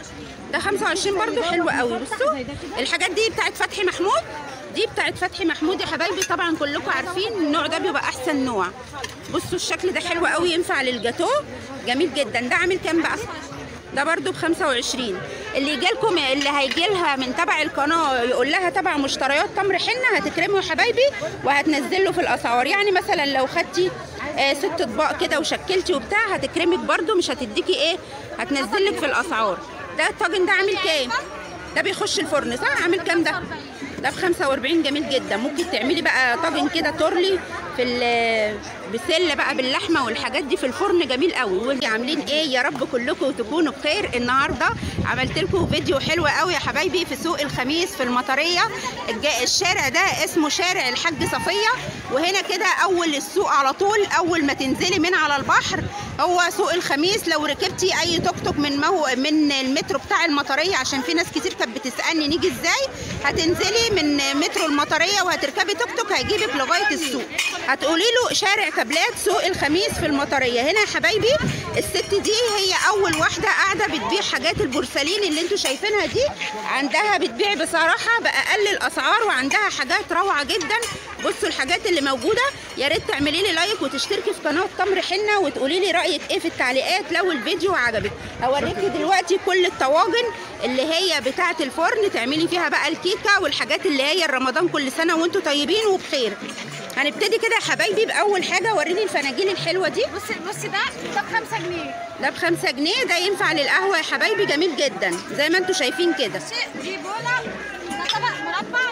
ده 25 برضو حلو قوي بصوا الحاجات دي بتاعت فتحي محمود دي بتاعت فتحي محمود يا حبايبي طبعا كلكم عارفين النوع ده بيبقى احسن نوع بصوا الشكل ده حلو قوي ينفع للجاتو جميل جدا ده عامل كام بقى ده برضو ب 25 اللي يجي لكم اللي هيجي لها من تبع القناه يقول لها تبع مشتريات تمر حنه هتكرمه يا حبايبي وهتنزل له في الاسعار يعني مثلا لو خدتي آه ست اطباق كده وشكلتي وبتاع هتكرمك برضو مش هتديكي ايه هتنزل لك في الاسعار ده الطاجن ده عامل كام ده بيخش الفرن صح عامل كام ده ده ب 45 جميل جدا ممكن تعملي بقى طاجن كده تورلي في ال- بسله بقى باللحمه والحاجات دي في الفرن جميل قوي وانتوا عاملين ايه يا رب كلكم تكونوا بخير النهارده عملت لكم فيديو حلو قوي يا حبايبي في سوق الخميس في المطريه الجا- الشارع ده اسمه شارع الحاج صفيه وهنا كده اول السوق على طول اول ما تنزلي من على البحر هو سوق الخميس لو ركبتي اي توك توك من مهو من المترو بتاع المطريه عشان في ناس كتير كانت بتسالني نيجي ازاي هتنزلي من مترو المطريه وهتركبي توك توك هيجيبك لغايه السوق هتقولي له شارع كابلات سوق الخميس في المطريه هنا يا حبايبي الست دي هي اول واحده قاعده بتبيع حاجات البورسلين اللي انتوا شايفينها دي عندها بتبيع بصراحه باقل الاسعار وعندها حاجات روعه جدا بصوا الحاجات اللي موجوده يا ريت تعملي لي لايك وتشتركي في قناه تمر حنه وتقولي لي رايك ايه في التعليقات لو الفيديو عجبك هوريكي دلوقتي كل الطواجن اللي هي بتاعه الفرن تعملي فيها بقى الكيكه والحاجات اللي هي رمضان كل سنه وانتوا طيبين وبخير هنبتدي كده يا حبايبي باول حاجه وريني الفناجيل الحلوه دي بصي بصي ده ده ب 5 جنيه ده بخمسة جنيه ده ينفع للقهوه يا حبايبي جميل جدا زي ما انتوا شايفين كده بصي دي بوله ده طبق مربع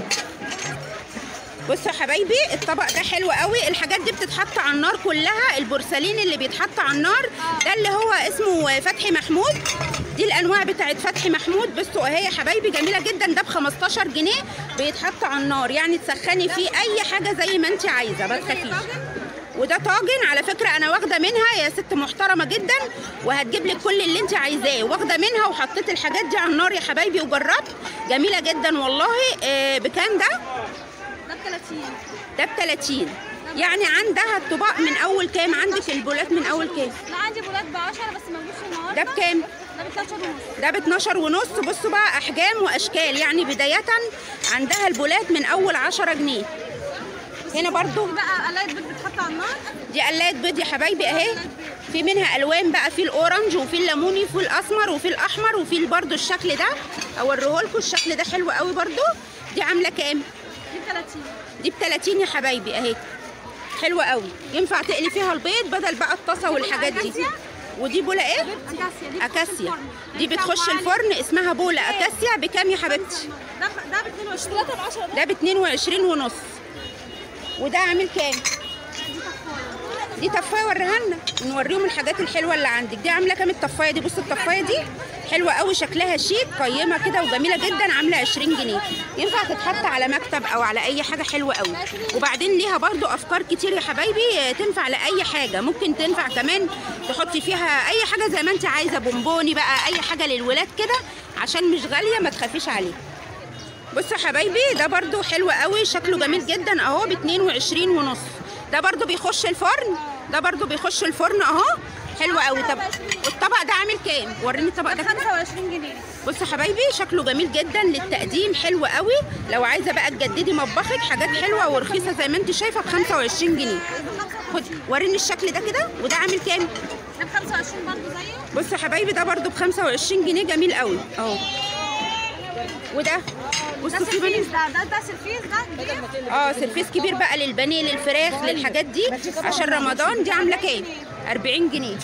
بصوا يا حبايبي الطبق ده حلو قوي الحاجات دي بتتحط على النار كلها البورسلين اللي بيتحط على النار ده اللي هو اسمه فتحي محمود دي الانواع بتاعت فتحي محمود بصوا اهي يا حبايبي جميله جدا ده ب 15 جنيه بيتحط على النار يعني تسخني فيه اي حاجه زي ما انت عايزه ما تخافيش وده طاجن على فكره انا واخده منها يا ست محترمه جدا وهتجيب لك كل اللي انت عايزاه واخده منها وحطيت الحاجات دي على النار يا حبايبي وجربت جميله جدا والله آه بكام ده ده ب 30 ده ب 30 يعني عندها الطباق من اول كام عندك البولات من اول كام لا عندي بولات ب 10 بس موجود في النهارده ده بكام ده ب 12 ونص ده ب 12 ونص بصوا بقى احجام واشكال يعني بدايه عندها البولات من اول 10 جنيه هنا برضو في بقى قلايه بيض بتتحط على النار دي قلايه بيض يا حبايبي اهي في منها الوان بقى في الاورنج وفي الليموني وفي الاسمر وفي الاحمر وفي برضو الشكل ده اوريه لكم الشكل ده حلو قوي برضو دي عامله كام دي ب 30 دي ب 30 يا حبايبي اهي حلوه قوي ينفع تقلي فيها البيض بدل بقى الطاسه والحاجات دي ودي بوله ايه اكاسيا دي بتخش اكاسيا الفرن. دي بتخش بتاع الفرن اسمها بوله اكاسيا بكام يا حبيبتي ده ب- ده ب 22 3 ب 10 ده ب 22 ونص وده عامل كام دي طفايه وريها لنا نوريهم الحاجات الحلوه اللي عندك دي عامله كام الطفايه دي بص الطفايه دي حلوه قوي شكلها شيك قيمه كده وجميله جدا عامله 20 جنيه ينفع تتحط على مكتب او على اي حاجه حلوه قوي وبعدين ليها برضو افكار كتير يا حبايبي تنفع لاي حاجه ممكن تنفع كمان تحطي فيها اي حاجه زي ما انت عايزه بونبوني بقى اي حاجه للولاد كده عشان مش غاليه ما تخافيش عليه بصوا يا حبايبي ده برضو حلو قوي شكله جميل جدا اهو ب 22 ونص ده برضو بيخش الفرن ده برضو بيخش الفرن اهو حلو قوي طب والطبق ده عامل كام وريني الطبق ده كده 25 جنيه بصوا يا حبايبي شكله جميل جدا للتقديم حلو قوي لو عايزه بقى تجددي مطبخك حاجات حلوه ورخيصه زي ما انت شايفه ب 25 جنيه خد وريني الشكل ده كده وده عامل كام ده ب 25 برضه زيه بصوا يا حبايبي ده برضو ب 25 جنيه جميل قوي اهو وده ده بصوا في بني سرفيس ده ده ده سرفيس ده كبير اه سرفيس كبير بقى للبانيه للفراخ للحاجات دي عشان رمضان دي عامله كام 40 جنيه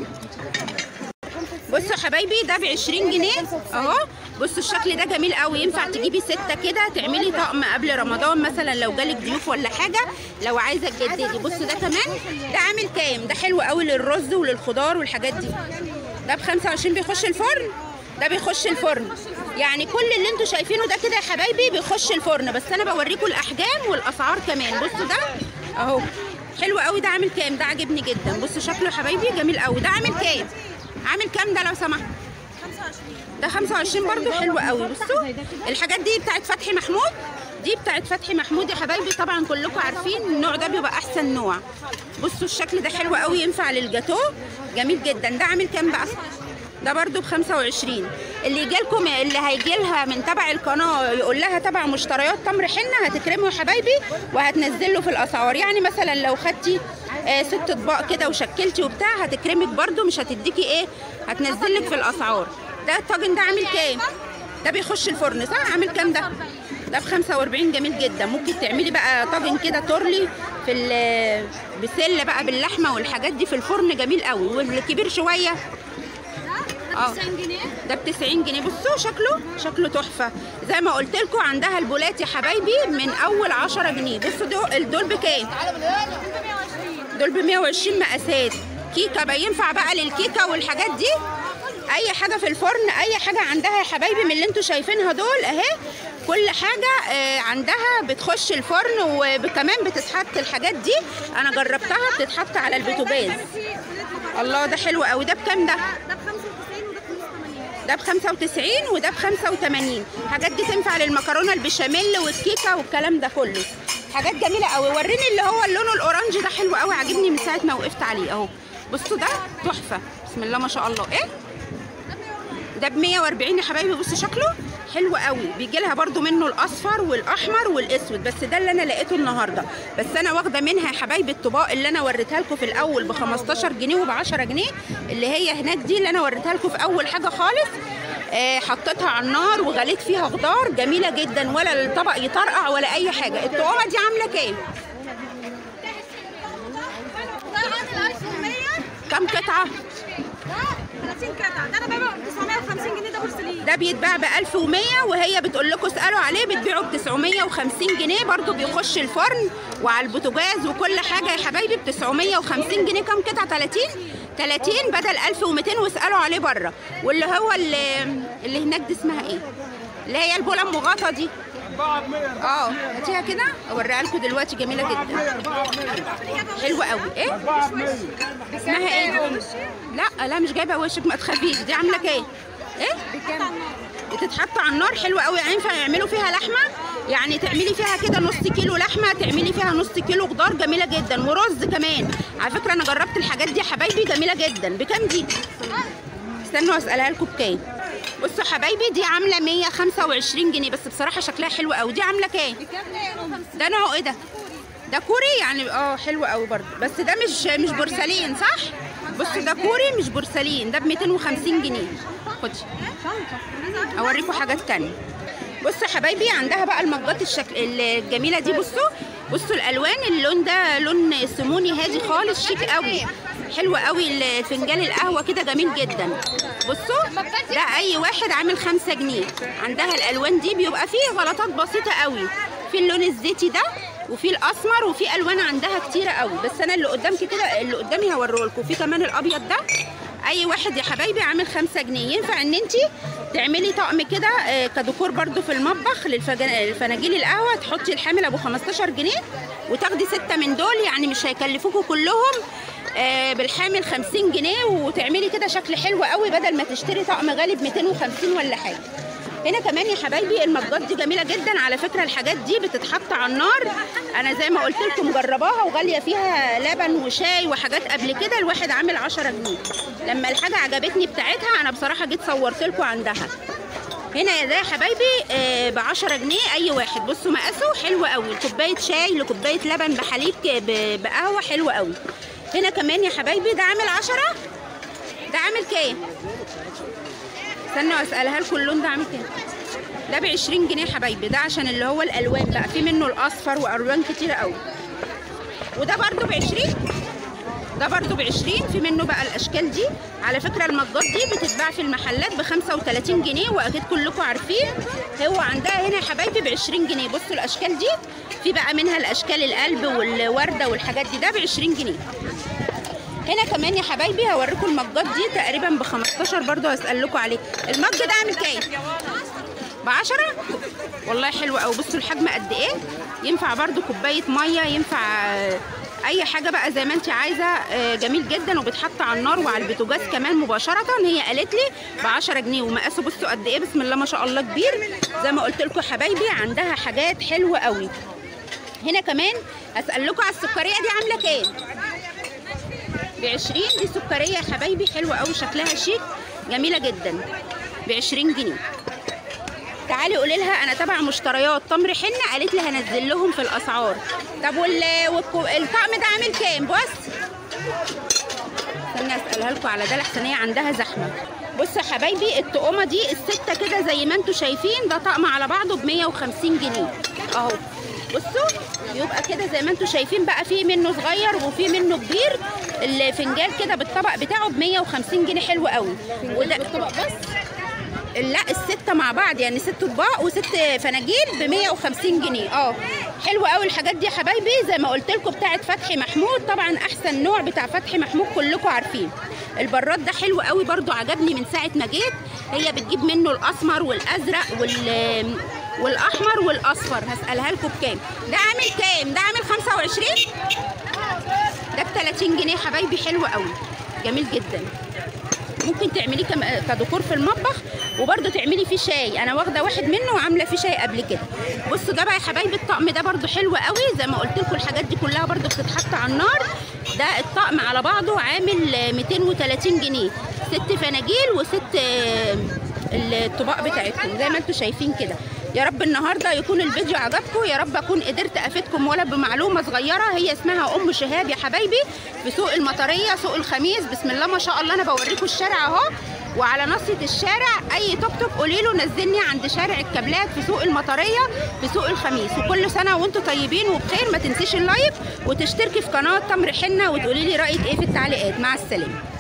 بصوا يا حبايبي ده ب 20 جنيه اهو بصوا الشكل ده جميل قوي ينفع تجيبي سته كده تعملي طقم قبل رمضان مثلا لو جالك ضيوف ولا حاجه لو عايزه تجددي بصوا ده كمان ده عامل كام ده حلو قوي للرز وللخضار والحاجات دي ده ب 25 بيخش الفرن ده بيخش الفرن يعني كل اللي انتوا شايفينه ده كده يا حبايبي بيخش الفرن بس انا بوريكم الاحجام والاسعار كمان بصوا ده اهو حلو قوي ده عامل كام ده عاجبني جدا بصوا شكله يا حبايبي جميل قوي ده عامل كام عامل كام ده لو سمحت 25 ده 25 برضو حلو قوي بصوا الحاجات دي بتاعت فتحي محمود دي بتاعت فتحي محمود يا حبايبي طبعا كلكم عارفين النوع ده بيبقى احسن نوع بصوا الشكل ده حلو قوي ينفع للجاتو جميل جدا ده عامل كام بقى ده برضو ب 25 اللي يجي لكم اللي هيجي لها من تبع القناه يقول لها تبع مشتريات تمر حنه هتكرمه يا حبايبي وهتنزل له في الاسعار يعني مثلا لو خدتي آه ست اطباق كده وشكلتي وبتاع هتكرمك برضو مش هتديكي ايه هتنزل لك في الاسعار ده الطاجن ده عامل كام ده بيخش الفرن صح عامل كام ده ده ب 45 جميل جدا ممكن تعملي بقى طاجن كده تورلي في ال- بسله بقى باللحمه والحاجات دي في الفرن جميل قوي والكبير شويه ده آه. ب 90 جنيه ده ب 90 جنيه بصوا شكله شكله تحفه زي ما قلت لكم عندها البولات يا حبايبي من اول 10 جنيه بصوا دول دول بكام ب 120 دول ب 120 مقاسات كيكه بقى ينفع بقى للكيكه والحاجات دي اي حاجه في الفرن اي حاجه عندها يا حبايبي من اللي انتوا شايفينها دول اهي كل حاجه آه، عندها بتخش الفرن وكمان بتتحط الحاجات دي انا جربتها بتتحط على البوتاجاز الله ده حلو قوي ده بكام ده ده ب 95 وده ب 85 ده ب 85 وده ب 85 الحاجات دي تنفع للمكرونه البشاميل والكيكه والكلام ده كله حاجات جميله قوي وريني اللي هو اللون الاورنج ده حلو قوي عاجبني من ساعه ما وقفت عليه اهو بصوا ده تحفه بسم الله ما شاء الله ايه ده ب 140 يا حبايبي بصوا شكله حلو قوي بيجي لها برده منه الاصفر والاحمر والاسود بس ده اللي انا لقيته النهارده بس انا واخده منها يا حبايبي الطباق اللي انا وريتها لكم في الاول ب 15 جنيه وب 10 جنيه اللي هي هناك دي اللي انا وريتها لكم في اول حاجه خالص آه حطيتها على النار وغليت فيها خضار جميله جدا ولا الطبق يطرقع ولا اي حاجه الطعومه دي عامله كام ده عامل 1100 كام قطعه ده 30 قطعه ده انا ببيعه ب 950 جنيه ده بورسلين ده بيتباع ب 1100 وهي بتقول لكم اسالوا عليه بتبيعه ب 950 جنيه برضو بيخش الفرن وعلى البوتاجاز وكل حاجه يا حبايبي ب 950 جنيه كام قطعه 30 30 بدل 1200 واسالوا عليه بره واللي هو اللي, اللي هناك دي اسمها ايه اللي هي البوله المغطى دي اه هاتيها كده اوريها لكم دلوقتي جميله جدا حلوه قوي ايه اسمها ايه دي؟ لا لا مش جايبه وشك ما تخافيش دي عامله كام ايه بتتحط على النار حلوه قوي يعني ينفع يعملوا فيها لحمه يعني تعملي فيها كده نص كيلو لحمه تعملي فيها نص كيلو خضار جميله جدا ورز كمان على فكره انا جربت الحاجات دي يا حبايبي جميله جدا بكام دي استنوا اسالها لكم بكام بصوا حبايبي دي عامله 125 جنيه بس بصراحه شكلها حلو قوي دي عامله كام ده نوعه ايه ده ده كوري يعني اه حلو قوي برضه بس ده مش مش بورسلين صح بصوا ده كوري مش بورسلين ده ب 250 جنيه خدي اوريكم حاجات تانية بصوا يا حبايبي عندها بقى المجات الشكل الجميله دي بصوا بصوا الالوان اللون ده لون سيموني هادي خالص شيك قوي حلو قوي فنجان القهوه كده جميل جدا بصوا ده اي واحد عامل خمسة جنيه عندها الالوان دي بيبقى فيه غلطات بسيطه قوي في اللون الزيتي ده وفي الاسمر وفي الوان عندها كتيره قوي بس انا اللي قدامك كده اللي قدامي هوريه لكم في كمان الابيض ده اي واحد يا حبايبي عامل خمسة جنيه ينفع ان انت تعملي طقم كده آه، كديكور برضو في المطبخ للفناجيل القهوه تحطي الحامل ابو 15 جنيه وتاخدي ستة من دول يعني مش هيكلفوكوا كلهم آه، بالحامل 50 جنيه وتعملي كده شكل حلو قوي بدل ما تشتري طقم غالي ب 250 ولا حاجه هنا كمان يا حبايبي المجات دي جميله جدا على فكره الحاجات دي بتتحط على النار انا زي ما قلت لكم مجرباها وغاليه فيها لبن وشاي وحاجات قبل كده الواحد عامل 10 جنيه لما الحاجه عجبتني بتاعتها انا بصراحه جيت صورت لكم عندها هنا يا ده يا حبايبي ب 10 جنيه اي واحد بصوا مقاسه حلو قوي كوبايه شاي لكوبايه لبن بحليب ب- بقهوه حلوه قوي هنا كمان يا حبايبي ده عامل 10 ده عامل كام استنوا اسالها لكم اللون ده عامل كام ده ب 20 جنيه يا حبايبي ده عشان اللي هو الالوان بقى في منه الاصفر والوان كتيره قوي وده برده ب 20 ده برده ب 20 في منه بقى الاشكال دي على فكره المجات دي بتتباع في المحلات ب 35 جنيه واكيد كلكم عارفين هو عندها هنا يا حبايبي ب 20 جنيه بصوا الاشكال دي في بقى منها الاشكال القلب والورده والحاجات دي ده ب 20 جنيه هنا كمان يا حبايبي هوريكم المجات دي تقريبا ب 15 برضه هسال لكم عليه المج ده عامل كام ب 10 والله حلو قوي بصوا الحجم قد ايه ينفع برضو كوبايه ميه ينفع آه، اي حاجه بقى زي ما انت عايزه آه، جميل جدا وبتحط على النار وعلى البوتاجاز كمان مباشره هي قالت لي ب 10 جنيه ومقاسه بصوا قد ايه بسم الله ما شاء الله كبير زي ما قلت لكم يا حبايبي عندها حاجات حلوه قوي هنا كمان هسال لكم على السكريه دي عامله كام ب 20 دي سكريه يا حبايبي حلوه قوي شكلها شيك جميله جدا ب 20 جنيه تعالي قولي لها انا تبع مشتريات تمر حنه قالت لي هنزل لهم في الاسعار طب وال والكو- الطقم ده عامل كام بص استنى اسالها لكم على ده لحسن هي عندها زحمه بصوا يا حبايبي الطقمه دي السته كده زي ما انتم شايفين ده طقم على بعضه ب 150 جنيه اهو بصوا يبقى كده زي ما انتم شايفين بقى في منه صغير وفي منه كبير الفنجان كده بالطبق بتاعه ب 150 جنيه حلو قوي وده طبق بس لا الستة مع بعض يعني ست اطباق وست فناجيل ب 150 جنيه اه حلوة قوي الحاجات دي يا حبايبي زي ما قلت لكم بتاعت فتحي محمود طبعا احسن نوع بتاع فتحي محمود كلكم عارفين البراد ده حلو قوي برضو عجبني من ساعة ما جيت هي بتجيب منه الاسمر والازرق وال والاحمر والاصفر هسالها لكم بكام ده عامل كام ده عامل 25 ده ب 30 جنيه حبايبي حلو قوي جميل جدا ممكن تعمليه كم- كديكور في المطبخ وبرده تعملي فيه شاي انا واخده واحد منه وعامله فيه شاي قبل كده بصوا ده بقى يا حبايبي الطقم ده برده حلو قوي زي ما قلت لكم الحاجات دي كلها برده بتتحط على النار ده الطقم على بعضه عامل آه، 230 جنيه ست فناجيل وست آه، الطباق بتاعتكم زي ما انتم شايفين كده يا رب النهارده يكون الفيديو عجبكم يا رب اكون قدرت افيدكم ولا بمعلومه صغيره هي اسمها ام شهاب يا حبايبي في سوق المطريه سوق الخميس بسم الله ما شاء الله انا بوريكم الشارع اهو وعلى ناصيه الشارع اي توك توك قولي له نزلني عند شارع الكابلات في سوق المطريه في سوق الخميس وكل سنه وانتم طيبين وبخير ما تنسيش اللايك وتشتركي في قناه تمر حنه وتقولي لي رايك ايه في التعليقات مع السلامه